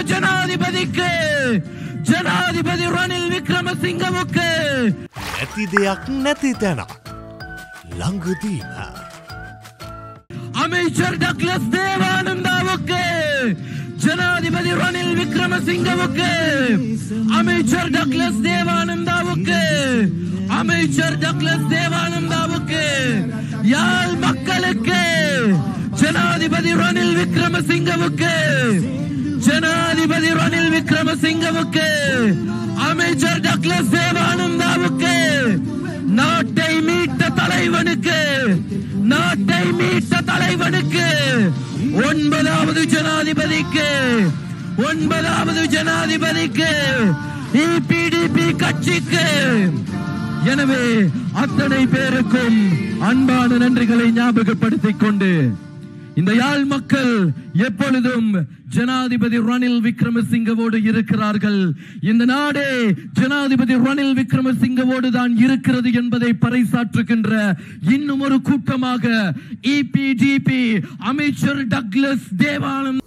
ஜனாதிபதிக்கு ஜனாதிபதி ரணில் விக்ரமசிங்கவுக்கு නැති දෙයක් නැති තැනක්. ළඟදීම. அமைச்சர் டக்ளஸ் தேவானந்தாவுக்கு ஜனாதிபதி ரணில் விக்ரமசிங்கவுக்கு அமைச்சர் டக்ளஸ் தேவானந்தாவுக்கு அமைச்சர் டக்ளஸ் தேவானந்தாவுக்கு யாழ் மக்களுக்கு ஜனாதிபதி ரணில் விக்ரமசிங்கவுக்கு ஜனாதிபதி ரணில் விக்ரமசிங்கவுக்கு அமைச்சர் டக்ளஸ் தேவானந்தாவுக்கு நாட்டை மீட்ட தலைவனுக்கு நாட்டை மீட்ட தலைவனுக்கு ஒன்பதாவது ஜனாதிபதிக்கு ஒன்பதாவது ஜனாதிபதிக்கு இபிடிபி கட்சிக்கு எனவே அத்தனை பேருக்கும் அன்பான நன்றிகளை ஞாபகப்படுத்திக் கொண்டு இந்த யாழ் மக்கள் எப்பொழுதும் ஜனாதிபதி ரணில் விக்ரமசிங்கவோடு இருக்கிறார்கள் இந்த நாடே ஜனாதிபதி ரணில் விக்ரமசிங்கவோடு தான் இருக்கிறது என்பதை பறைசாற்றுகின்ற இன்னும் ஒரு கூட்டமாக இபிடிபி அமைச்சர் டக்ளஸ் தேவானந்த்